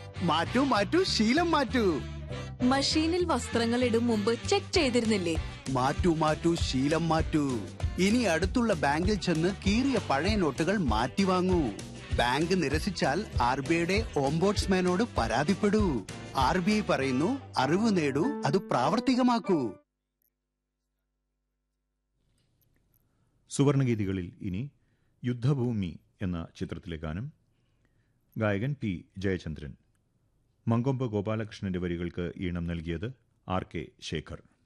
മാറ്റൂ മാറ്റൂ ശീലം മാറ്റൂ മഷീനിൽ വസ്ത്രങ്ങൾ ഇടും മുമ്പ് ചെക്ക് ചെയ്തിരുന്നില്ലേ മാറ്റൂ മാറ്റൂ ശീലം മാറ്റൂ ഇനി അടുത്തുള്ള ബാങ്കിൽ ചെന്ന് കീറിയ പഴയ നോട്ടുകൾ മാറ്റി വാങ്ങൂ ബാങ്ക് നിരസിച്ചാൽ ആർ ബി ഐയുടെ ഓംബോട്സ്മാനോട് പരാതിപ്പെടൂ ആർ ബി ഐ പറയുന്നു അറിവ് നേടൂ അത് പ്രാവർത്തികമാക്കൂ സുവർണഗീതികളിൽ ഇനി യുദ്ധഭൂമി എന്ന ചിത്രത്തിലെ ഗാനം ഗായകൻ പി ജയചന്ദ്രൻ മങ്കൊമ്പ് ഗോപാലകൃഷ്ണന്റെ വരികൾക്ക് ഈണം നൽകിയത് ആർ കെ ശേഖർ